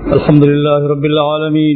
الحمد لله رب العالمين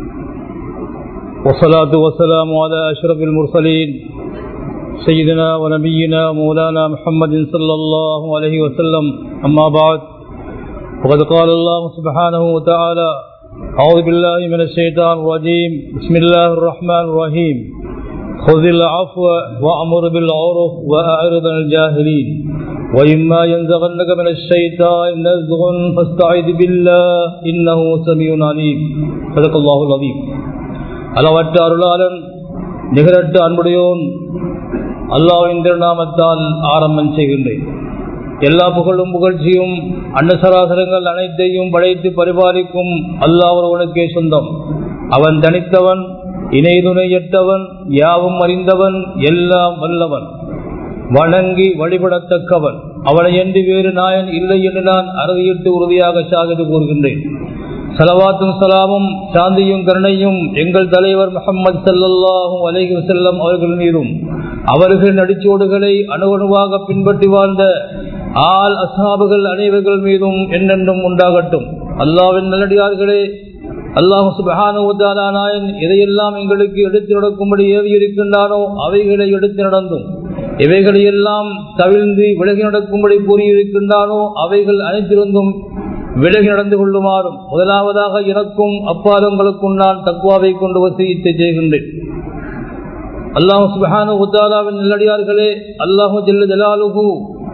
والصلاة والسلام على أشرف المرسلين سيدنا ونبينا مولانا محمد صلى الله عليه وسلم أما بعد وقد قال الله سبحانه وتعالى أعوذ بالله من الشيطان الرجيم بسم الله الرحمن الرحيم خذ العفو وأمر بالعرف وأعرض عن الجاهلين وإما ينزغنك من الشيطان نزغ فاستعذ بالله إنه سميع عليم صدق الله العظيم அளவற்ற அருளாளன் நிகரற்ற அன்புடையோன் அல்லாவின் திருநாமத்தால் ஆரம்பம் செய்கின்றேன் எல்லா புகழும் புகழ்ச்சியும் அன்னசராசரங்கள் அனைத்தையும் படைத்து பரிபாலிக்கும் அல்லாஹ் ஒருவனுக்கே சொந்தம் அவன் தனித்தவன் இணை துணையற்றவன் யாவும் அறிந்தவன் எல்லாம் வல்லவன் வணங்கி வழிபடத்தக்கவன் அவனை என்று வேறு நாயன் இல்லை என்று நான் அறுதியிட்டு உறுதியாக சாகிது கூறுகின்றேன் சலவாத்தும் சலாமும் சாந்தியும் கருணையும் எங்கள் தலைவர் முகமது சல்லாஹூம் அலைஹி செல்லம் அவர்கள் மீதும் அவர்கள் நடிச்சோடுகளை அணுவணுவாக பின்பற்றி வாழ்ந்த ஆள் அசாபுகள் அனைவர்கள் மீதும் என்னென்றும் உண்டாகட்டும் அல்லாவின் நல்லடியார்களே அல்லாஹு சுபஹானுவதாலாயன் எதையெல்லாம் எங்களுக்கு எடுத்து நடக்கும்படி ஏவி இருக்கின்றானோ அவைகளை எடுத்து நடந்தும் இவைகளையெல்லாம் தவிர்ந்து விலகி நடக்கும்படி கூறியிருக்கின்றானோ அவைகள் அனைத்திருந்தும் விலகி நடந்து கொள்ளுமாறும் முதலாவதாக எனக்கும் அப்பாதங்களுக்கும் நான் தக்குவாவை கொண்டு வசித்து செய்கின்றேன் அல்லாஹு சுபஹானு உத்தாலாவின் நல்லடியார்களே அல்லாஹு ஜெல்ல ஜலாலுகு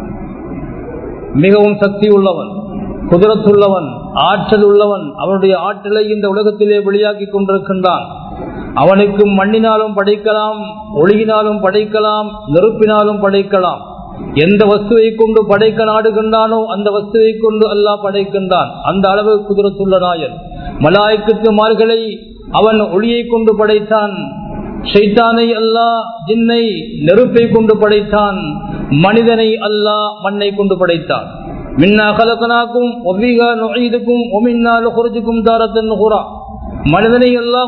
மிகவும் சக்தி உள்ளவன் குதிரத்துள்ளவன் ஆற்றல் உள்ளவன் அவனுடைய ஆற்றலை இந்த உலகத்திலே வெளியாக்கி கொண்டிருக்கின்றான் அவனுக்கு மண்ணினாலும் படைக்கலாம் ஒளியினாலும் படைக்கலாம் நெருப்பினாலும் படைக்கலாம் எந்த வஸ்துவை கொண்டு படைக்க நாடுகின்றானோ அந்த வஸ்துவை கொண்டு அல்லாஹ் படைக்கின்றான் அந்த அளவு குதிரத்துள்ள நாயன் மலாய்க்கு மார்களை அவன் ஒளியை கொண்டு படைத்தான் ஷைத்தானை அல்லாஹ் ஜின்னை நெருப்பை கொண்டு படைத்தான் மனிதனை அல்லாஹ் மண்ணை கொண்டு படைத்தான் மின்னா கலக்கனாக்கும் ஒவ்விகா நுழைதுக்கும் ஒமின்னா குறைஞ்சுக்கும் தாரத்தன் குரா மனிதனை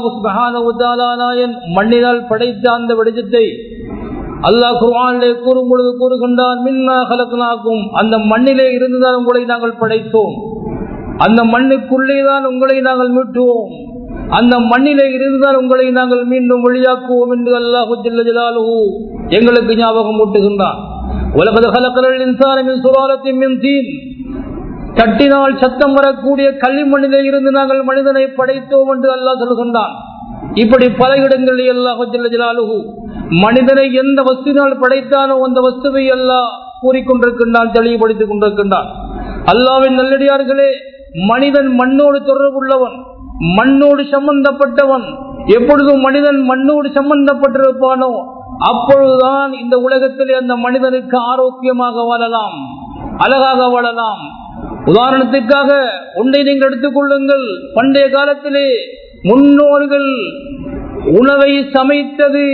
அல்லாஹ் மண்ணினால் படைத்த அந்த வெளிச்சத்தை அல்லாஹ் குர்ஆனிலே கூறும் பொழுது கூறுகின்றான் மின்னா கலக்கனாக்கும் அந்த மண்ணிலே இருந்துதான் உங்களை நாங்கள் படைத்தோம் அந்த மண்ணுக்குள்ளே தான் உங்களை நாங்கள் மீட்டுவோம் அந்த மண்ணிலே இருந்துதான் உங்களை நாங்கள் மீண்டும் வெளியாக்குவோம் என்று அல்லாஹு ஜல்லாலு எங்களுக்கு ஞாபகம் ஊட்டுகின்றான் உலகது கலக்கலின் இன்சானமின் சுராலத்தின் மின் தீன் தட்டினால் சத்தம் வரக்கூடிய கல்வி மண்ணிலே இருந்து நாங்கள் மனிதனை படைத்தோம் என்று அல்லாஹ் சொல்கின்றான் இப்படி பல இடங்களில் அல்லாஹு ஜல்லாலு மனிதனை எந்த வஸ்துவினால் படைத்தானோ அந்த வஸ்துவை அல்லாஹ் கூறிக்கொண்டிருக்கின்றான் தெளிவுபடுத்திக் கொண்டிருக்கின்றான் அல்லாவின் நல்லடியார்களே மனிதன் மண்ணோடு தொடர்புள்ளவன் மண்ணோடு சம்பந்தப்பட்டவன் எப்பொழுதும் மனிதன் மண்ணோடு சம்பந்தப்பட்டிருப்பானோ அப்பொழுதுதான் இந்த உலகத்திலே அந்த மனிதனுக்கு ஆரோக்கியமாக வாழலாம் அழகாக வாழலாம் உதாரணத்துக்காக ஒன்றை நீங்கள் எடுத்துக் கொள்ளுங்கள் பண்டைய காலத்திலே முன்னோர்கள் உணவை சமைத்தது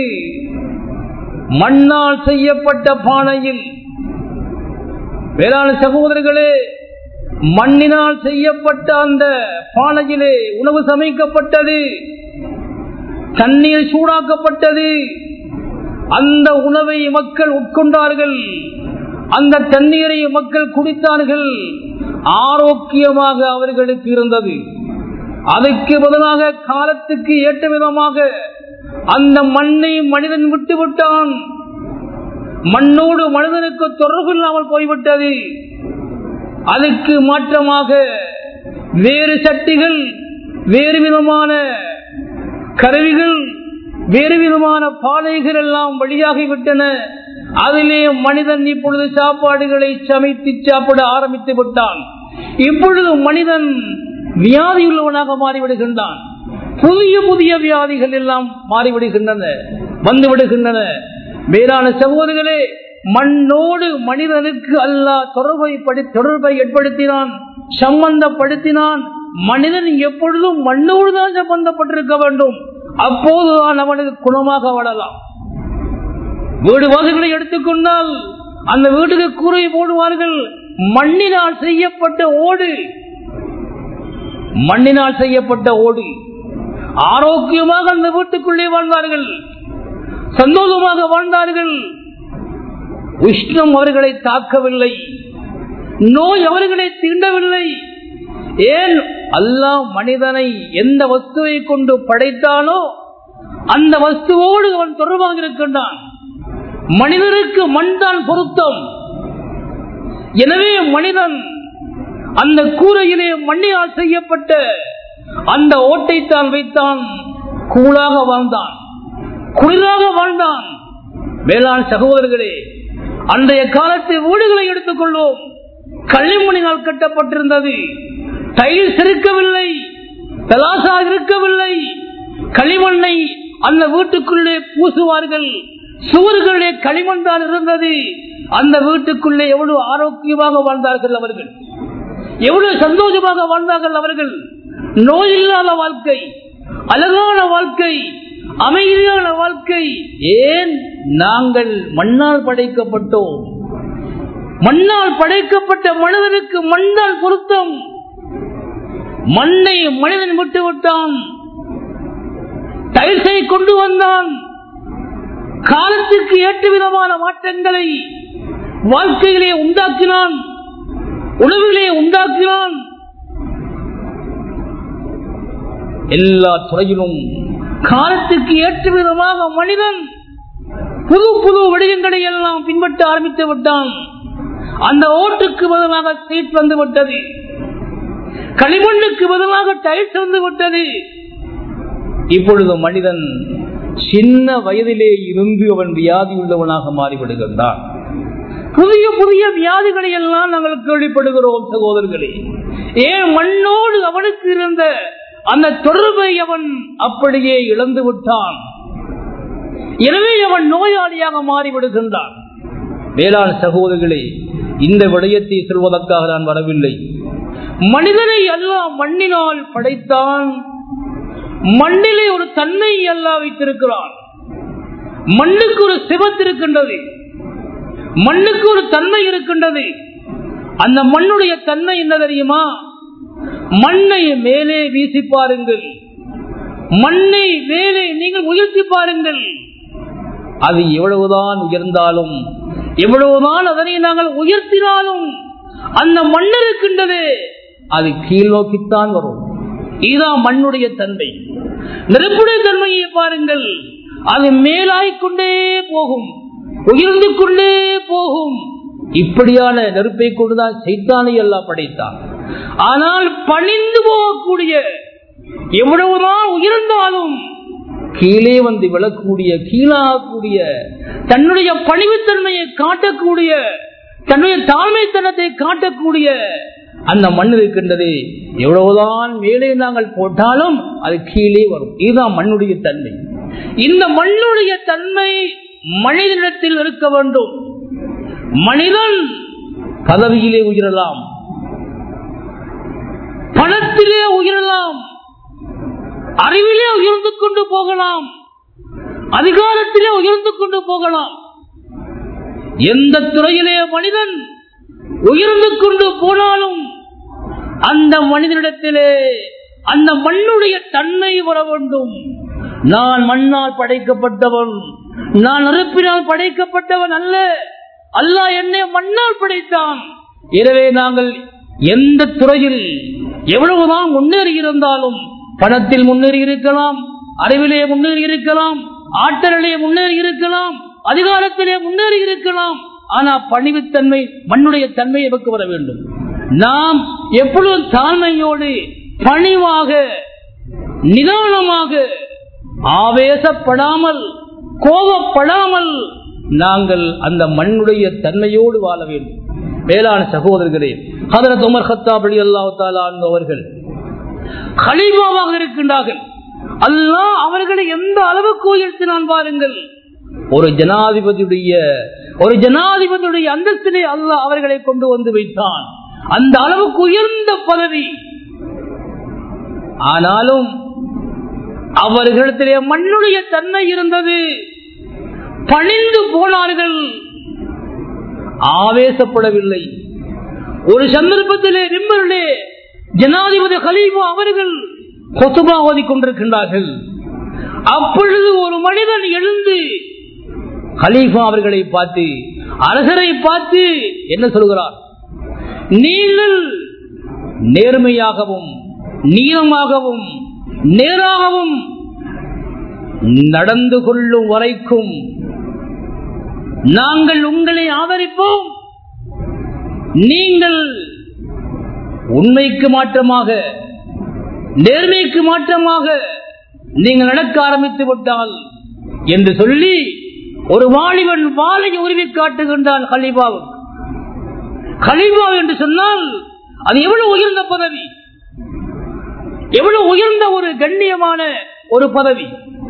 மண்ணால் செய்யப்பட்ட பானையில் வேளாண் சகோதரர்களே மண்ணினால் செய்யப்பட்ட அந்த பானையிலே உணவு சமைக்கப்பட்டது தண்ணீர் சூடாக்கப்பட்டது அந்த உணவை மக்கள் உட்கொண்டார்கள் அந்த தண்ணீரை மக்கள் குடித்தார்கள் ஆரோக்கியமாக அவர்களுக்கு இருந்தது அதுக்கு பதிலாக காலத்துக்கு ஏற்ற விதமாக அந்த மண்ணை மனிதன் விட்டு விட்டான் மண்ணோடு மனிதனுக்கு தொடர்பு இல்லாமல் போய்விட்டது அதுக்கு மாற்றமாக வேறு சட்டிகள் வேறு விதமான கருவிகள் வேறு விதமான பாதைகள் எல்லாம் வழியாகிவிட்டன அதிலே மனிதன் இப்பொழுது சாப்பாடுகளை சமைத்து சாப்பிட ஆரம்பித்து விட்டான் இப்பொழுது மனிதன் வியாதி உள்ளவனாக மாறிவிடுகின்றான் புதிய புதிய வியாதிகள் எல்லாம் மாறிவிடுகின்றன வந்து விடுகின்றன வேறான சகோதரர்களே மண்ணோடு மனிதனுக்கு அல்லாஹ் தொடர்பை தொடர்பை ஏற்படுத்தினான் சம்பந்தப்படுத்தினான் மனிதன் எப்பொழுதும் மண்ணோடு தான் சம்பந்தப்பட்டிருக்க வேண்டும் அப்போதுதான் அவனுக்கு குணமாக வாழலாம் வீடு வாசல்களை எடுத்துக்கொண்டால் அந்த வீட்டுக்கு கூரை போடுவார்கள் மண்ணினால் செய்யப்பட்ட ஓடு மண்ணினால் செய்யப்பட்ட ஓடு ஆரோக்கியமாக அந்த வீட்டுக்குள்ளே வாழ்ந்தார்கள் சந்தோஷமாக வாழ்ந்தார்கள் உஷ்ணம் அவர்களை தாக்கவில்லை நோய் அவர்களை தீண்டவில்லை ஏன் அல்லாஹ் மனிதனை எந்த வஸ்துவை கொண்டு படைத்தானோ அந்த வஸ்துவோடு அவன் தொடர்பாக இருக்கின்றான் மனிதனுக்கு மண் தான் பொருத்தம் எனவே மனிதன் அந்த கூரையிலே மண்ணினால் செய்யப்பட்ட அந்த ஓட்டைத்தான் வைத்தான் கூழாக வாழ்ந்தான் குளிராக வாழ்ந்தான் வேளாண் சகோதரர்களே அன்றைய காலத்து வீடுகளை எடுத்துக்கொள்வோம் களிமணினால் கட்டப்பட்டிருந்தது டைல்ஸ் இருக்கவில்லை தலாசா இருக்கவில்லை களிமண்ணை அந்த வீட்டுக்குள்ளே பூசுவார்கள் சுவர்களே களிமண் தான் இருந்தது அந்த வீட்டுக்குள்ளே எவ்வளவு ஆரோக்கியமாக வாழ்ந்தார்கள் அவர்கள் எவ்வளவு சந்தோஷமாக வாழ்ந்தார்கள் அவர்கள் நோய் இல்லாத வாழ்க்கை அழகான வாழ்க்கை அமைதியான வாழ்க்கை ஏன் நாங்கள் மண்ணால் படைக்கப்பட்டோம் மண்ணால் படைக்கப்பட்ட மனிதனுக்கு மண்ணால் பொருத்தம் மண்ணை மனிதன் விட்டு விட்டான் டைல்ஸை கொண்டு வந்தான் காலத்திற்கு ஏற்ற விதமான மாற்றங்களை வாழ்க்கையிலே உண்டாக்கினான் உணவுகளே உண்டாக்கினான் எல்லா துறையிலும் காலத்துக்கு ஏற்ற விதமாக மனிதன் புது புது வடிவங்களை எல்லாம் பின்பற்ற ஆரம்பித்து விட்டான் அந்த ஓட்டுக்கு பதிலாக சீட் வந்து விட்டது களிமண்ணுக்கு பதிலாக டைல்ஸ் வந்து விட்டது இப்பொழுது மனிதன் சின்ன வயதிலே இருந்து அவன் வியாதி உள்ளவனாக மாறிவிடுகின்றான் புதிய புதிய வியாதிகளை எல்லாம் நாங்கள் கேள்விப்படுகிறோம் சகோதரர்களே ஏன் மண்ணோடு அவனுக்கு இருந்த அந்த தொடர்பை அவன் அப்படியே இழந்து விட்டான் எனவே அவன் நோயாளியாக மாறிவிடுகின்றான் வேளாண் சகோதரர்களே இந்த விடயத்தை சொல்வதற்காக நான் வரவில்லை மனிதனை எல்லாம் மண்ணினால் படைத்தான் மண்ணிலே ஒரு தன்மை எல்லாம் வைத்திருக்கிறான் மண்ணுக்கு ஒரு சிவத்து இருக்கின்றது மண்ணுக்கு ஒரு தன்மை இருக்கின்றது அந்த மண்ணுடைய தன்மை என்ன தெரியுமா மண்ணை மேலே வீசி பாருங்கள் மண்ணை மேலே நீங்கள் உயர்த்தி பாருங்கள் அது எவ்வளவுதான் உயர்ந்தாலும் எவ்வளவுதான் அதனை நாங்கள் உயர்த்தினாலும் அந்த மண் இருக்கின்றது அது கீழ் நோக்கித்தான் வரும் இதுதான் மண்ணுடைய தன்மை நெருப்புடைய தன்மையை பாருங்கள் அது மேலாய்க்கொண்டே போகும் உயர்ந்து கொண்டே போகும் இப்படியான நெருப்பை கொண்டுதான் சைத்தானை எல்லாம் படைத்தான் ஆனால் பணிந்து போகக்கூடிய எவ்வளவுதான் உயர்ந்தாலும் கீழே வந்து விழக்கூடிய கீழாகக்கூடிய தன்னுடைய பணிவுத்தன்மையை காட்டக்கூடிய தன்னுடைய தாழ்மைத்தனத்தை காட்டக்கூடிய அந்த மண் இருக்கின்றது எவ்வளவுதான் மேலே நாங்கள் போட்டாலும் அது கீழே வரும் இதுதான் மண்ணுடைய தன்மை இந்த மண்ணுடைய தன்மை மனிதனிடத்தில் இருக்க வேண்டும் மனிதன் பதவியிலே உயரலாம் பணத்திலே உயரலாம் அறிவிலே உயர்ந்து கொண்டு போகலாம் அதிகாரத்திலே உயர்ந்து கொண்டு போகலாம் எந்த துறையிலே மனிதன் உயர்ந்து கொண்டு போனாலும் அந்த மனிதனிடத்திலே அந்த மண்ணுடைய தன்மை வர வேண்டும் நான் மண்ணால் படைக்கப்பட்டவன் நான் நெருப்பினால் படைக்கப்பட்டவன் அல்ல அல்லாஹ் என்னை மண்ணால் படைத்தான் எனவே நாங்கள் எந்த துறையில் எவ்வளவுதான் முன்னேறி இருந்தாலும் பணத்தில் முன்னேறி இருக்கலாம் அறிவிலே முன்னேறி இருக்கலாம் ஆற்றலிலே முன்னேறி இருக்கலாம் அதிகாரத்திலே முன்னேறி இருக்கலாம் ஆனா பணிவுத்தன்மை மண்ணுடைய தன்மை எமக்கு வர வேண்டும் நாம் எப்பொழுதும் தாழ்மையோடு பணிவாக நிதானமாக ஆவேசப்படாமல் கோபப்படாமல் நாங்கள் அந்த மண்ணுடைய தன்மையோடு வாழ வேண்டும் மேலான சகோதரர்களே ஹதரத் உமர் ஹத்தாப் அலி அல்லாஹ் அவர்கள் கலீபாவாக இருக்கின்றார்கள் அல்லாஹ் அவர்களை எந்த அளவுக்கு உயர்த்தினான் பாருங்கள் ஒரு ஜனாதிபதியுடைய ஒரு ஜனாதிபதியுடைய அந்தஸ்திலே அல்லாஹ் அவர்களை கொண்டு வந்து வைத்தான் அந்த அளவுக்கு உயர்ந்த பதவி ஆனாலும் அவர்களிடத்திலே மண்ணுடைய தன்மை இருந்தது பணிந்து போனார்கள் ஆவேசப்படவில்லை ஒரு சந்தர்ப்பத்திலே நிம்மருடைய ஜனாதிபதி கலீஃபா அவர்கள் கொசுபா ஓதி கொண்டிருக்கின்றார்கள் அப்பொழுது ஒரு மனிதன் எழுந்து கலீஃபா அவர்களை பார்த்து அரசரை பார்த்து என்ன சொல்கிறார் நீங்கள் நேர்மையாகவும் நீளமாகவும் நேராகவும் நடந்து கொள்ளும் வரைக்கும் நாங்கள் உங்களை ஆதரிப்போம் நீங்கள் உண்மைக்கு மாற்றமாக நேர்மைக்கு மாற்றமாக நீங்கள் நடக்க ஆரம்பித்து விட்டால் என்று சொல்லி ஒரு வாலிபன் வாழை உருவி காட்டுகின்றான் ஹலிபாவுக்கு ஹலிபா என்று சொன்னால் அது எவ்வளவு உயர்ந்த பதவி எவ்வளவு உயர்ந்த ஒரு கண்ணியமான ஒரு பதவி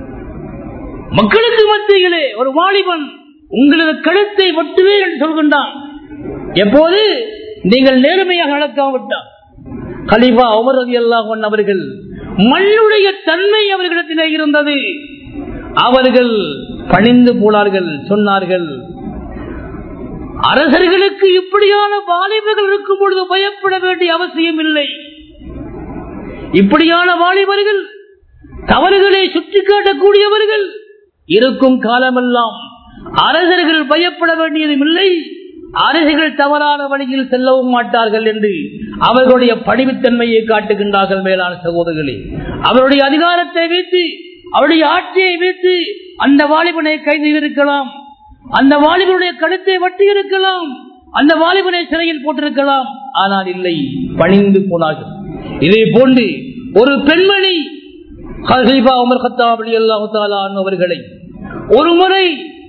மக்களுக்கு மத்தியிலே ஒரு வாலிபன் உங்களது கழுத்தை மட்டுமே என்று சொல்கின்றான் எப்போது நீங்கள் நேர்மையாக நடக்காவிட்டால் கலிபா உமரதி அல்லாஹன் அவர்கள் மண்ணுடைய தன்மை அவர்களிடத்திலே இருந்தது அவர்கள் பணிந்து போனார்கள் சொன்னார்கள் அரசர்களுக்கு இப்படியான வாலிபர்கள் இருக்கும் பொழுது பயப்பட வேண்டிய அவசியம் இல்லை இப்படியான வாலிபர்கள் தவறுகளை சுட்டி காட்டக்கூடியவர்கள் இருக்கும் காலமெல்லாம் அரசர்கள் பயப்பட வேண்டியதும் இல்லை அரசர்கள் தவறான வழியில் செல்லவும் மாட்டார்கள் என்று அவர்களுடைய படிவுத்தன்மையை காட்டுகின்றார்கள் மேலான சகோதரர்களே அவருடைய அதிகாரத்தை வைத்து அவருடைய ஆட்சியை வைத்து அந்த வாலிபனை கைது இருக்கலாம் அந்த வாலிபனுடைய கழுத்தை வட்டி இருக்கலாம் அந்த வாலிபனை சிறையில் போட்டிருக்கலாம் ஆனால் இல்லை பணிந்து போனார்கள் இதை போன்று ஒரு பெண்மணி ஹசீபா உமர் கத்தாபடி அல்லாஹு அவர்களை ஒரு முறை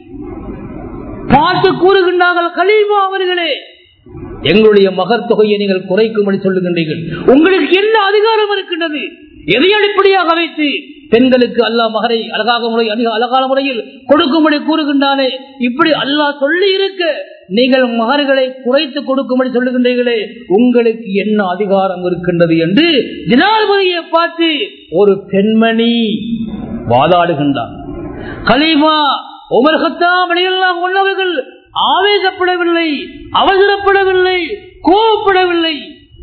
பார்த்து கூறுகின்றார்கள் கலீபா அவர்களே எங்களுடைய மகர் தொகையை நீங்கள் குறைக்கும்படி சொல்லுகின்றீர்கள் உங்களுக்கு என்ன அதிகாரம் இருக்கின்றது எதை அடிப்படையாக வைத்து பெண்களுக்கு அல்லாஹ் மகரை அழகாக முறை அதிக அழகான முறையில் கொடுக்கும்படி கூறுகின்றானே இப்படி அல்லாஹ் சொல்லி இருக்க நீங்கள் மகர்களை குறைத்து கொடுக்கும்படி சொல்லுகின்றீர்களே உங்களுக்கு என்ன அதிகாரம் இருக்கின்றது என்று ஜனாதிபதியை பார்த்து ஒரு பெண்மணி வாதாடுகின்றார் கலீஃபா உமர் ஹத்தாம் அலியல்லாஹு உள்ளவர்கள் ஆவேசப்படவில்லை அவசரப்படவில்லை கோவப்படவில்லை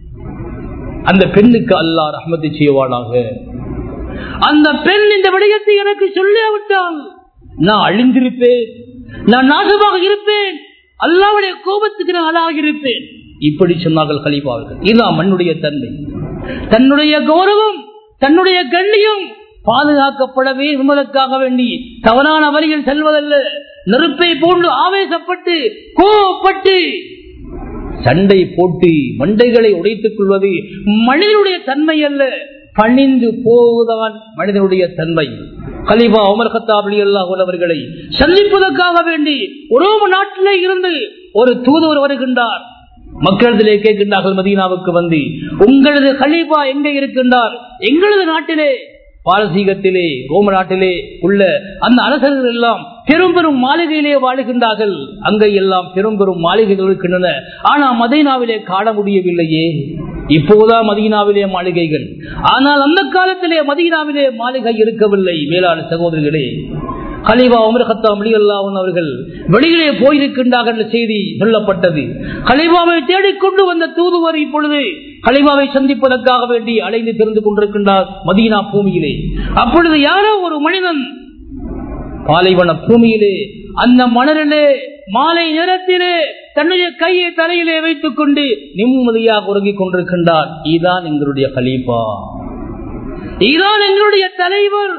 அந்த பெண்ணுக்கு அல்லாஹ் ரஹமத்தை செய்வானாக அந்த பெண் இந்த விடயத்தை எனக்கு சொல்லிவிட்டால் நான் அழிந்திருப்பேன் நான் நாசமாக இருப்பேன் அல்லாவுடைய கோபத்துக்கு நான் ஆளாகி இருப்பேன் இப்படி சொன்னார்கள் கலிபாவர்கள் இதுதான் மண்ணுடைய தன்மை தன்னுடைய கௌரவம் தன்னுடைய கண்ணியம் பாதுகாக்கப்படவே விமலுக்காக வேண்டி தவறான வழியில் செல்வதல்ல நெருப்பை போன்று ஆவேசப்பட்டு கோவப்பட்டு சண்டை போட்டு மண்டைகளை உடைத்துக் கொள்வது மனிதனுடைய தன்மை அல்ல பணிந்து போவதுதான் மனிதனுடைய தன்மை கலிபா உமர் கத்தாபலி அல்லாஹ் அவர்களை சந்திப்பதற்காக வேண்டி உரோம நாட்டிலே இருந்து ஒரு தூதுவர் வருகின்றார் மக்களிடத்திலே கேட்கின்றார்கள் மதீனாவுக்கு வந்து உங்களது கலீபா எங்கே இருக்கின்றார் எங்களது நாட்டிலே பாரசீகத்திலே ரோம நாட்டிலே உள்ள அந்த அரசர்கள் எல்லாம் பெரும் பெரும் மாளிகையிலே வாழுகின்றார்கள் அங்கே எல்லாம் பெரும் பெரும் மாளிகைகள் இருக்கின்றன ஆனா மதீனாவிலே காண முடியவில்லையே இப்போதான் மதீனாவிலே மாளிகைகள் ஆனால் அந்த காலத்திலே மதீனாவிலே மாளிகை இருக்கவில்லை மேலான சகோதரிகளே கலிபா உமர் ஹத்தாம் அலிகல்லாவன் அவர்கள் வெளியிலே போயிருக்கின்றார்கள் என்ற செய்தி சொல்லப்பட்டது கலிபாவை தேடிக்கொண்டு வந்த தூதுவர் இப்பொழுது கலிபாவை சந்திப்பதற்காக வேண்டி அலைந்து தெரிந்து கொண்டிருக்கின்றார் மதீனா பூமியிலே அப்பொழுது யாரோ ஒரு மனிதன் பாலைவன பூமியிலே அந்த மணலிலே மாலை நேரத்திலே தன்னுடைய கையை தலையிலே வைத்துக் கொண்டு நிம்மதியாக உறங்கிக் கொண்டிருக்கின்றார் இதுதான் எங்களுடைய கலீபா இதுதான் எங்களுடைய தலைவர்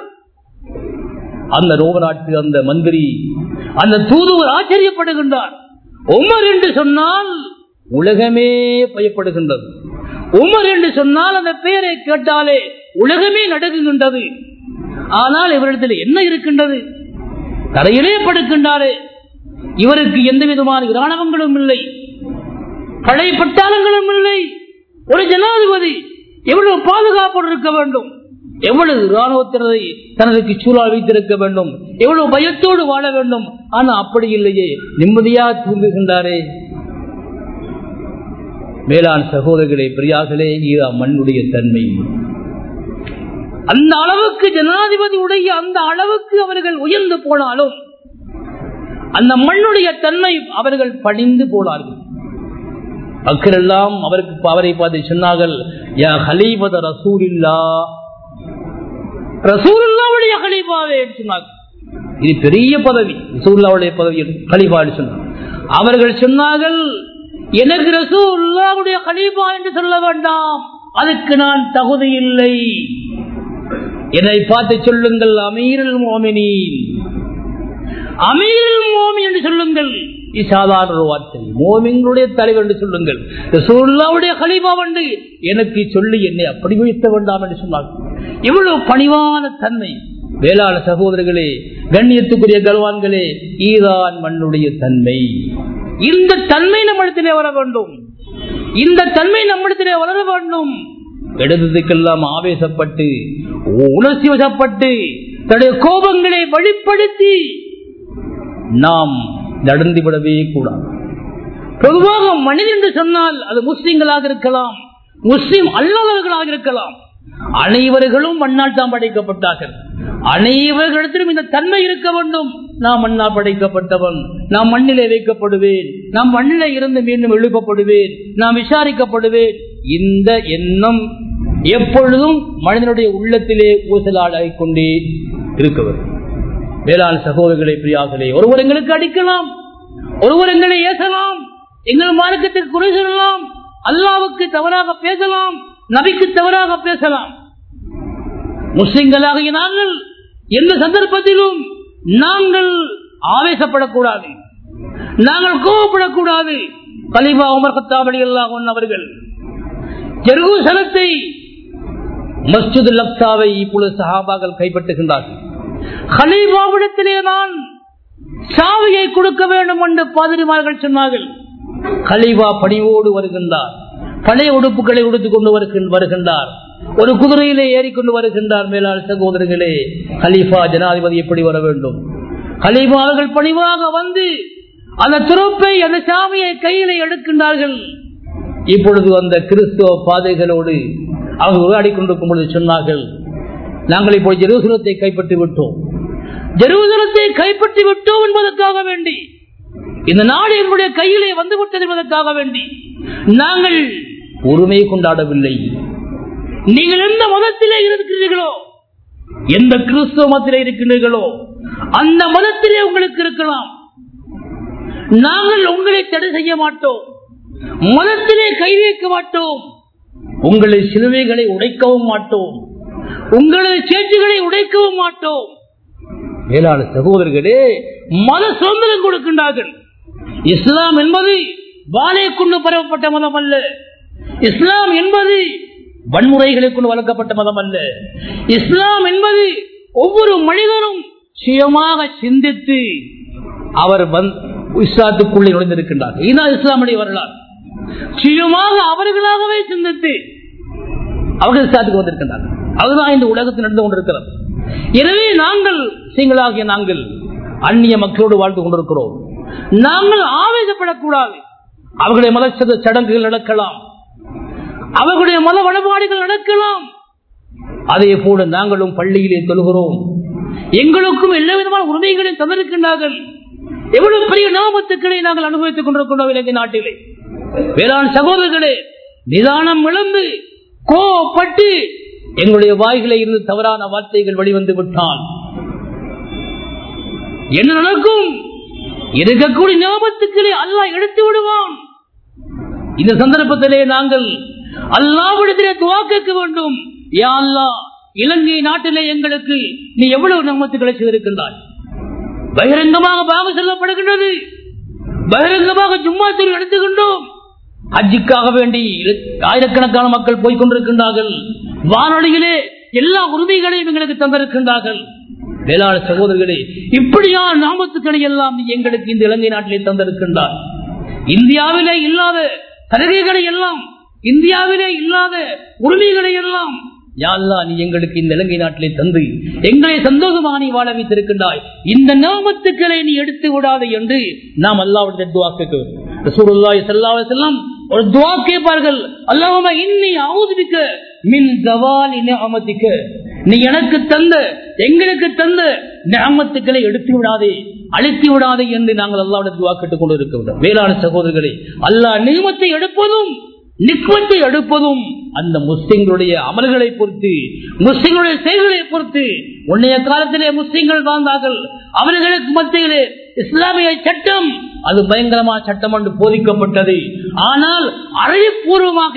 அந்த ரோமநாட்டு அந்த மந்திரி அந்த தூதுவர் ஆச்சரியப்படுகின்றார் உமர் என்று சொன்னால் உலகமே பயப்படுகின்றது உமர் என்று சொன்னால் அந்த பெயரை கேட்டாலே உலகமே நடுங்குகின்றது ஆனால் இவரிடத்தில் என்ன இருக்கின்றது தரையிலே படுக்கின்றாரே இவருக்கு எந்த விதமான இராணுவங்களும் இல்லை படை பட்டாளங்களும் இல்லை ஒரு ஜனாதிபதி எவ்வளவு பாதுகாப்போடு இருக்க வேண்டும் எவ்வளவு இராணுவத்தினரை தனதுக்கு சூழல் வைத்திருக்க வேண்டும் எவ்வளவு பயத்தோடு வாழ வேண்டும் ஆனா அப்படி இல்லையே நிம்மதியா தூங்குகின்றாரே மேலாண் சகோதரர்களே பிரியார்களே இது மண்ணுடைய தன்மை அந்த அளவுக்கு ஜனாதிபதி உடைய அந்த அளவுக்கு அவர்கள் உயர்ந்து போனாலும் அந்த மண்ணுடைய தன்மை அவர்கள் பணிந்து போனார்கள் மக்கள் எல்லாம் அவருக்கு அவரை பார்த்து சொன்னார்கள் யா ஹலீபத ரசூலில்லா ரசூலுல்லாவுடைய ஹலீபாவே சொன்னார்கள் இது பெரிய பதவி ரசூல்லாவுடைய பதவி ஹலீபா சொன்னார் அவர்கள் சொன்னார்கள் எனக்கு ரசூல்லாவுடைய ஹலீபா என்று சொல்ல வேண்டாம் அதுக்கு நான் தகுதி இல்லை என்னை பார்த்து சொல்லுங்கள் அமீரல் மோமினின் அமீரல் மோமி என்று சொல்லுங்கள் இது சாதாரண ஒரு வார்த்தை மோமிங்களுடைய தலைவர் என்று சொல்லுங்கள் ரசூலுல்லாவுடைய கலிபா வந்து எனக்கு சொல்லி என்னை அப்படி வைத்த வேண்டாம் என்று சொன்னார் இவ்வளவு பணிவான தன்மை வேளாண் சகோதரர்களே கண்ணியத்துக்குரிய கல்வான்களே ஈரான் மண்ணுடைய தன்மை இந்த தன்மை நம்மிடத்திலே வர வேண்டும் இந்த தன்மை நம்மிடத்திலே வளர வேண்டும் எடுத்ததுக்கெல்லாம் ஆவேசப்பட்டு உணர்ச்சி வசப்பட்டு தன்னுடைய கோபங்களை வெளிப்படுத்தி நாம் நடந்து விடவே கூடாது பொதுவாக மனிதன் என்று சொன்னால் அது முஸ்லிம்களாக இருக்கலாம் முஸ்லிம் அல்லாதவர்களாக இருக்கலாம் அனைவர்களும் மண்ணால் தான் படைக்கப்பட்டார்கள் அனைவர்களிடத்திலும் இந்த தன்மை இருக்க வேண்டும் நான் மண்ணால் படைக்கப்பட்டவன் நான் மண்ணிலே வைக்கப்படுவேன் நான் மண்ணிலே இருந்து மீண்டும் எழுப்பப்படுவேன் நான் விசாரிக்கப்படுவேன் இந்த எண்ணம் எப்பொழுதும் மனிதனுடைய உள்ளத்திலே ஊசலாடாகிக் கொண்டே இருக்கவர் வேளாண் சகோதரர்களை பிரியார்களே ஒருவர் எங்களுக்கு அடிக்கலாம் ஒருவர் எங்களை ஏசலாம் எங்கள் மார்க்கத்திற்கு குறை சொல்லலாம் அல்லாவுக்கு தவறாக பேசலாம் நபிக்கு தவறாக பேசலாம் முஸ்லிம்களாகிய நாங்கள் எந்த சந்தர்ப்பத்திலும் நாங்கள் ஆவேசப்படக்கூடாது நாங்கள் கோவப்படக்கூடாது கலிபா உமர் கத்தாபடி எல்லாம் அவர்கள் ஜெருசலத்தை மஸ்ஜிது லக்ஸாவை இப்பொழுது சஹாபாக்கள் கைப்பற்றுகின்றார்கள் ஹலீபாவிடத்திலே நான் சாவியை கொடுக்க வேண்டும் என்று பாதிரிமார்கள் சொன்னார்கள் கலீபா பணிவோடு வருகின்றார் பழைய உடுப்புகளை உடுத்துக் கொண்டு வருகின்றார் ஒரு குதிரையிலே ஏறிக்கொண்டு வருகின்றார் மேலாள் சகோதரர்களே ஹலீஃபா ஜனாதிபதி எப்படி வர வேண்டும் ஹலீஃபா அவர்கள் பணிவாக வந்து அந்த துறப்பை அந்த சாமியை கையில எடுக்கின்றார்கள் இப்பொழுது அந்த கிறிஸ்துவ பாதைகளோடு அவர்கள் உரையாடி கொண்டிருக்கும் பொழுது சொன்னார்கள் நாங்கள் இப்போ ஜெருசலத்தை கைப்பற்றி விட்டோம் ஜெருசலத்தை கைப்பற்றி விட்டோம் என்பதற்காக வேண்டி இந்த நாடு என்னுடைய கையிலே வந்துவிட்டது என்பதற்காக வேண்டி நாங்கள் உரிமை கொண்டாடவில்லை நீங்கள் எந்த மதத்திலே இருக்கிறீர்களோ எந்த கிறிஸ்துவ மதத்திலே இருக்கின்றீர்களோ அந்த மதத்திலே உங்களுக்கு இருக்கலாம் நாங்கள் உங்களை தடை செய்ய மாட்டோம் மதத்திலே கை வைக்க மாட்டோம் உங்களை சிலுவைகளை உடைக்கவும் மாட்டோம் உங்களது சேச்சுகளை உடைக்கவும் மாட்டோம் மேலான சகோதரர்களே மத சுதந்திரம் கொடுக்கின்றார்கள் இஸ்லாம் என்பது வாழை கொண்டு பரவப்பட்ட மதம் அல்ல இஸ்லாம் என்பது வன்முறைகளை கொண்டு வளர்க்கப்பட்ட மதம் அல்ல இஸ்லாம் என்பது ஒவ்வொரு மனிதனும் சுயமாக சிந்தித்து அவர் இஸ்லாத்துக்குள்ளே நுழைந்திருக்கின்றார் இதுதான் இஸ்லாமுடைய வரலாறு சுயமாக அவர்களாகவே சிந்தித்து அவர்கள் இஸ்லாத்துக்கு வந்திருக்கின்றார்கள் அதுதான் இந்த உலகத்தில் நடந்து கொண்டிருக்கிறது எனவே நாங்கள் சீங்களாகிய நாங்கள் அந்நிய மக்களோடு வாழ்ந்து கொண்டிருக்கிறோம் நாங்கள் ஆவேசப்படக்கூடாது அவர்களுடைய மத சடங்குகள் நடக்கலாம் அவர்களுடைய மத வழிபாடுகள் நடக்கலாம் அதே போல நாங்களும் பள்ளியிலே தொழுகிறோம் எங்களுக்கும் எல்லா விதமான உரிமைகளையும் தந்திருக்கின்றார்கள் எவ்வளவு பெரிய நாமத்துக்களை நாங்கள் அனுபவித்துக் கொண்டிருக்கின்றோம் இலங்கை நாட்டிலே வேளாண் சகோதரர்களே நிதானம் இழந்து கோபப்பட்டு எங்களுடைய வாய்களை இருந்து தவறான வார்த்தைகள் வெளிவந்து விட்டால் என்ன நடக்கும் இருக்கக்கூடிய ஞாபகத்துக்களை அல்லாஹ் எடுத்து விடுவான் இந்த சந்தர்ப்பத்திலே நாங்கள் அல்லாவிடத்திலே துவா கேட்க வேண்டும் யா அல்லா இலங்கை நாட்டிலே எங்களுக்கு நீ எவ்வளவு நம்பத்துக்களை செய்திருக்கின்றாய் பகிரங்கமாக பாக செல்லப்படுகின்றது பகிரங்கமாக ஜும்மாத்தில் எடுத்துக்கின்றோம் ஹஜ்ஜுக்காக வேண்டி ஆயிரக்கணக்கான மக்கள் போய் கொண்டிருக்கின்றார்கள் வானொலியிலே எல்லா உறுதிகளையும் எங்களுக்கு தந்திருக்கின்றார்கள் வேளாண் சகோதரர்களே இப்படியான நாமத்துக்களை எல்லாம் நீ எங்களுக்கு இந்த இலங்கை நாட்டிலே தந்திருக்கின்றார் இந்தியாவிலே இல்லாத சலுகைகளை எல்லாம் இந்தியாவிலே இல்லாத உரிமைகளை எல்லாம் யாழ்லா நீ எங்களுக்கு இந்த இலங்கை நாட்டிலே தந்து எங்களை சந்தோஷமாக நீ வாழ வைத்திருக்கின்றாய் இந்த நாமத்துக்களை நீ எடுத்து விடாது என்று நாம் அல்லாவுடைய துவா கேட்கிறோம் ரசூலுல்லாஹி ஸல்லல்லாஹு அலைஹி வஸல்லம் ஒரு துவா கேட்பார்கள் அல்லாஹும்ம இன்னி அஊதுபிக்க மின் ஜவாலி நிஅமதிக நீ எனக்கு தந்த எங்களுக்கு தந்த நிஅமத்துக்களை எடுத்து விடாதே அழித்து விடாதே என்று நாங்கள் அல்லாவுடைய துவா கேட்டுக் கொண்டு இருக்கிறோம் வேளாண் சகோதரர்களே அல்லாஹ் நியமத்தை எடுப்பதும் நிக்மத்தை எடுப்பதும் அந்த முஸ்லிம்களுடைய அமல்களை பொறுத்து முஸ்லிம்களுடைய செயல்களை பொறுத்து உன்னைய காலத்திலே முஸ்லிம்கள் வாழ்ந்தார்கள் அவர்களுக்கு மத்தியிலே இஸ்லாமிய சட்டம் அது பயங்கரமான சட்டம் என்று போதிக்கப்பட்டது ஆனால் அறிவுபூர்வமாக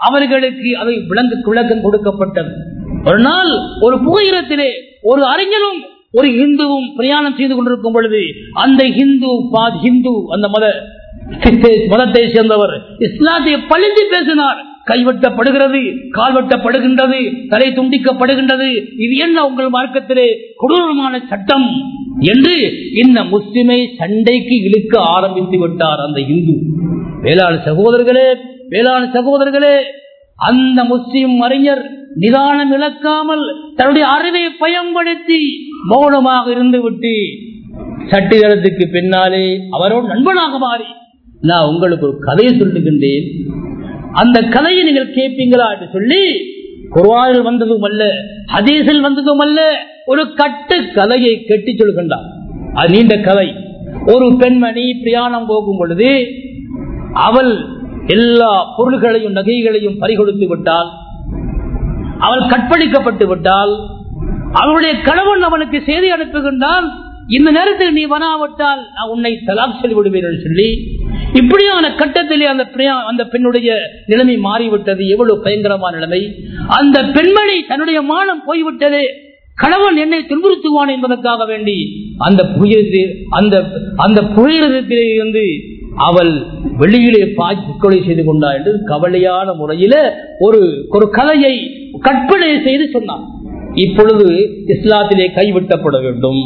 அவர்களுக்கு அதை விளங்க விளக்கம் கொடுக்கப்பட்டது ஒரு நாள் ஒரு புகையிரத்திலே ஒரு அறிஞரும் ஒரு இந்துவும் பிரயாணம் செய்து கொண்டிருக்கும் பொழுது அந்த இந்து பாத் ஹிந்து அந்த மத மதத்தை சேர்ந்தவர் இஸ்லாத்தை பழித்து பேசினார் கைவட்டப்படுகிறது கால்வட்டப்படுகின்றது தலை துண்டிக்கப்படுகின்றது இது என்ன உங்கள் மார்க்கத்திலே கொடூரமான சட்டம் என்று இந்த முஸ்லிமை சண்டைக்கு இழுக்க ஆரம்பித்து விட்டார் அந்த இந்து வேளாண் சகோதரர்களே வேளாண் சகோதரர்களே அந்த முஸ்லிம் அறிஞர் நிதானம் இழக்காமல் தன்னுடைய அறிவை பயன்படுத்தி மௌனமாக இருந்து விட்டு சட்டிதளத்துக்கு பின்னாலே அவரோடு நண்பனாக மாறி நான் உங்களுக்கு ஒரு கதையை சொல்லுகின்றேன் அந்த கதையை நீங்கள் கேட்பீங்களா என்று சொல்லி குர்வானில் வந்ததும் அல்ல ஹதீஸில் வந்ததும் அல்ல ஒரு கட்டு கதையை கட்டி சொல்கின்றார் அது நீண்ட கதை ஒரு பெண்மணி பிரயாணம் போகும் பொழுது அவள் எல்லா பொருள்களையும் நகைகளையும் பறிகொடுத்து விட்டால் அவள் கற்பழிக்கப்பட்டு விட்டால் அவளுடைய கணவன் அவனுக்கு செய்தி அனுப்புகின்றான் இந்த நேரத்தில் நீ வராவிட்டால் நான் உன்னை தலாக் சொல்லி விடுவேன் என்று சொல்லி இப்படியான கட்டத்திலே அந்த பிரியா- அந்த பெண்ணுடைய நிலைமை மாறிவிட்டது எவ்வளவு பயங்கரமான நிலைமை அந்த பெண்மணி தன்னுடைய மானம் போய்விட்டது கணவன் என்னை துன்புறுத்துவான் என்பதற்காக வேண்டி அந்த புயலில் அந்த அந்த புயலிடத்திலே இருந்து அவள் வெளியிலே பாய்ச்சி கொலை செய்து கொண்டாள் என்று கவலையான முறையில ஒரு ஒரு கதையை கற்பனை செய்து சொன்னான் இப்பொழுது இஸ்லாத்திலே கைவிட்டப்பட வேண்டும்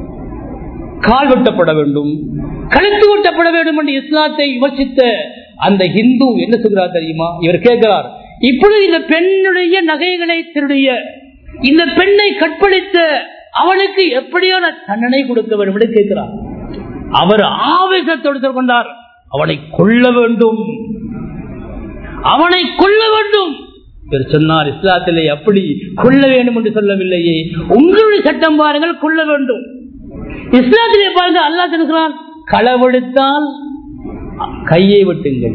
கால் வெட்டப்பட வேண்டும் கழுத்து வெட்டப்பட வேண்டும் என்று இஸ்லாத்தை விமர்சித்த அந்த இந்து என்ன சொல்கிறார் தெரியுமா இவர் கேட்கிறார் இப்பொழுது இந்த பெண்ணுடைய நகைகளை திருடிய இந்த பெண்ணை கற்பழித்த அவனுக்கு எப்படியான தண்டனை கொடுக்க வேண்டும் என்று கேட்கிறார் அவர் ஆவேசத்தோடு கொண்டார் அவனை கொல்ல வேண்டும் அவனை கொல்ல வேண்டும் இவர் சொன்னார் இஸ்லாத்திலே அப்படி கொல்ல வேண்டும் என்று சொல்லவில்லையே உங்களுடைய சட்டம் பாருங்கள் கொல்ல வேண்டும் இஸ்லாத்திலே பாருங்க அல்லாஹ் சொல்கிறான் களவெடுத்தால் கையை வெட்டுங்கள்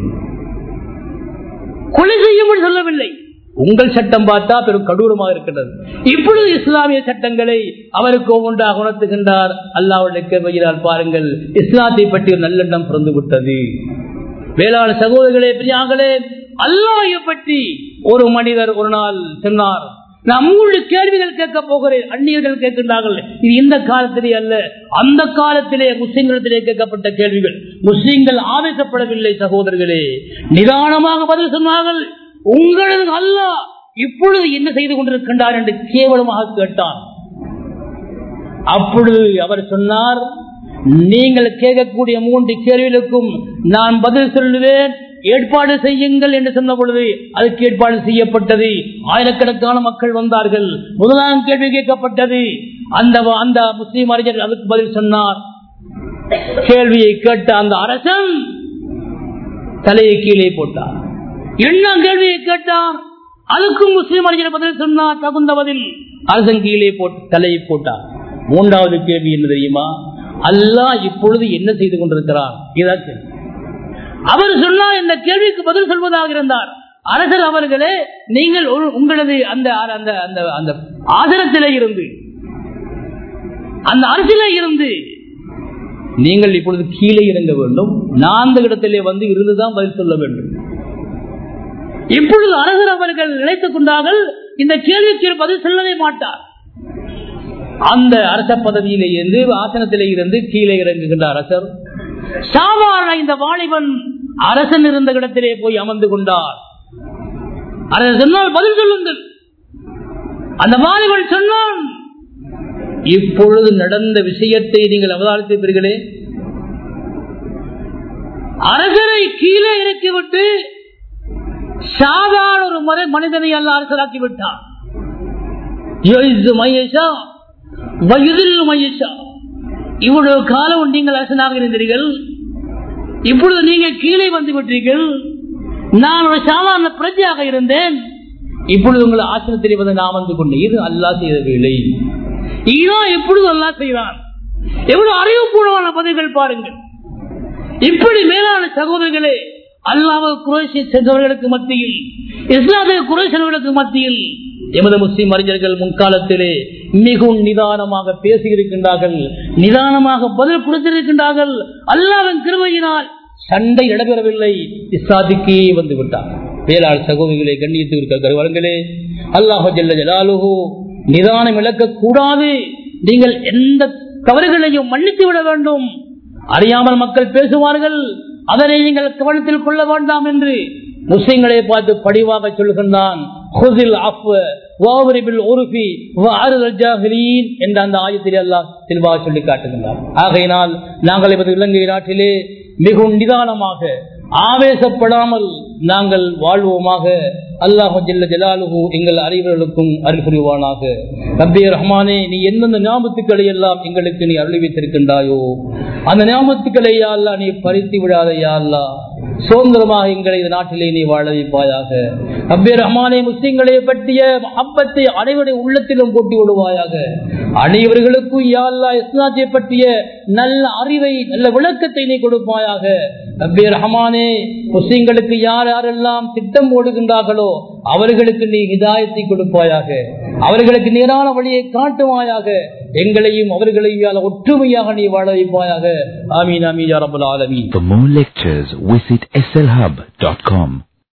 கொலை செய்யும் சொல்லவில்லை உங்கள் சட்டம் பார்த்தா பெரும் கடூரமாக இருக்கின்றது இப்பொழுது இஸ்லாமிய சட்டங்களை அவருக்கு ஒவ்வொன்றாக உணர்த்துகின்றார் அல்லாவுடைய கேள்வியால் பாருங்கள் இஸ்லாத்தை பற்றி ஒரு நல்லெண்ணம் பிறந்து விட்டது வேளாண் சகோதரர்களே பிரியாங்களே அல்லாஹை பற்றி ஒரு மனிதர் ஒரு நாள் சொன்னார் நான் மூன்று கேள்விகள் கேட்க போகிறேன் அந்நியர்கள் கேட்கின்றார்கள் இது இந்த காலத்திலே அல்ல அந்த காலத்திலே முஸ்லிம்களிடத்திலே கேட்கப்பட்ட கேள்விகள் முஸ்லிம்கள் ஆவேசப்படவில்லை சகோதரர்களே நிதானமாக பதில் சொன்னார்கள் உங்களது அல்லாஹ் இப்பொழுது என்ன செய்து கொண்டிருக்கின்றார் என்று கேவலமாக கேட்டான் அப்பொழுது அவர் சொன்னார் நீங்கள் கேட்கக்கூடிய மூன்று கேள்விகளுக்கும் நான் பதில் சொல்லுவேன் ஏற்பாடு செய்யுங்கள் என்று சொன்ன பொழுது அதுக்கு ஏற்பாடு செய்யப்பட்டது ஆயிரக்கணக்கான மக்கள் வந்தார்கள் முதலாம் கேள்வி கேட்கப்பட்டது அந்த அந்த முஸ்லீம் அறிஞர் அதுக்கு பதில் சொன்னார் கேள்வியை கேட்ட அந்த அரசன் தலையை கீழே போட்டார் என்ன கேள்வியை கேட்டார் அதுக்கும் முஸ்லீம் அறிஞர் பதில் சொன்னார் தகுந்த பதில் அரசன் கீழே போட்டு தலையை போட்டார் மூன்றாவது கேள்வி என்ன தெரியுமா அல்லாஹ் இப்பொழுது என்ன செய்து கொண்டிருக்கிறார் இதான் கேள்வி. அவர் சொன்னார் இந்த கேள்விக்கு பதில் சொல்வதாக இருந்தார் அரசர் அவர்களே நீங்கள் ஒரு- உங்களது அந்த அந்த அந்த அந்த ஆதரத்திலே இருந்து அந்த அரசிலே இருந்து நீங்கள் இப்பொழுது கீழே இறங்க வேண்டும் நான் அந்த இடத்திலே வந்து இருந்துதான் பதில் சொல்ல வேண்டும் இப்பொழுது அரசர் அவர்கள் நினைத்துக் கொண்டார்கள் இந்த கேள்விக்கு பதில் சொல்லவே மாட்டார் அந்த அரச பதவியிலே இருந்து ஆசனத்திலே இருந்து கீழே இறங்குகின்ற அரசர் சாதாரண இந்த வாலிபன் அரசன் இருந்த இடத்திலே போய் அமர்ந்து கொண்டார் அரசர் சொன்னால் பதில் சொல்லுங்கள் அந்த வாலிபன் சொன்னான் இப்பொழுது நடந்த விஷயத்தை நீங்கள் அவதானித்தீர்களே அரசரை கீழே இறக்கிவிட்டு சாதாரண ஒரு முறை மனிதனை அல்ல அரசராக்கி விட்டார் யுஇஸ்ஸு மையஷா, வயுதில்லு மையஷா. இவ்வளவு காலம் நீங்கள் அரசனாக இருந்தீர்கள் இப்பொழுது நீங்க கீழே வந்து விட்டீர்கள் நான் ஒரு சாதாரண பிரஜையாக இருந்தேன் இப்பொழுது உங்கள் ஆசிரத்தில் வந்து நான் வந்து கொண்டேன் இது அல்லாஹ் செய்த வேலை இதுதான் எப்பொழுது அல்லாஹ் செய்தான் எவ்வளவு அறிவுபூர்வமான பதில்கள் பாருங்கள் இப்படி மேலான சகோதரர்களே அல்லாஹ் குறைசி சென்றவர்களுக்கு மத்தியில் இஸ்லாமிய குறைசவர்களுக்கு மத்தியில் எமது முஸ்லிம் அறிஞர்கள் முன்காலத்திலே மிகவும் நிதானமாக பேசியிருக்கின்றார்கள் நிதானமாக பதில் கொடுத்திருக்கின்றார்கள் அல்லாவின் கிருமையினால் சண்டை நடைபெறவில்லை இஸ்லாத்துக்கே வந்து விட்டார் வேளாண் சகோதரிகளை கண்ணியத்து கருவரங்களே அல்லாஹ் ஜல்ல ஜலாலுஹு நிதானம் இழக்கக்கூடாது நீங்கள் எந்த தவறுகளையும் மன்னித்து விட வேண்டும் அறியாமல் மக்கள் பேசுவார்கள் அதனை நீங்கள் கவனத்தில் கொள்ள வேண்டாம் என்று முஸ்லிம்களை பார்த்து படிவாக சொல்கின்றான் என்ற அந்த ஆயத்தில் அல்லாஹ் தெளிவாக சொல்லி காட்டுகின்றார் ஆகையினால் நாங்கள் இப்போது இலங்கை நாட்டிலே மிகவும் நிதானமாக ஆவேசப்படாமல் நாங்கள் வாழ்வோமாக அல்லாஹு ஜல்ல ஜலாலுகு எங்கள் அறிவர்களுக்கும் அருள் புரிவானாக ரப்பே ரஹ்மானே நீ எந்தெந்த ஞாபகத்துக்களை எல்லாம் எங்களுக்கு நீ அருளி வைத்திருக்கின்றாயோ அந்த ஞாபகத்துக்களை அல்லா நீ பறித்து விடாதையா அல்லா சுதந்திரமாக எங்களை இந்த நாட்டிலே நீ வாழ வைப்பாயாக ரப்பே ரஹ்மானே முஸ்லிம்களை பற்றிய அப்பத்தை அனைவருடைய உள்ளத்திலும் போட்டி விடுவாயாக அனைவர்களுக்கும் யாழ்லா இஸ்லாத்தை பற்றிய நல்ல அறிவை நல்ல விளக்கத்தை நீ கொடுப்பாயாக ரப்பே ரஹ்மானே முஸ்லிம்களுக்கு யார் யாரெல்லாம் திட்டம் போடுகின்றார்களோ அவர்களுக்கு நீ ஹிதாயத்தை கொடுப்பாயாக அவர்களுக்கு நேரான வழியை காட்டுவாயாக எங்களையும் அவர்களையும் ஒற்றுமையாக நீ வாழ வைப்பாயாக ஆமீன் ஆமீன் யா ரப்பல் ஆலமீன் For more lectures, visit slhub.com.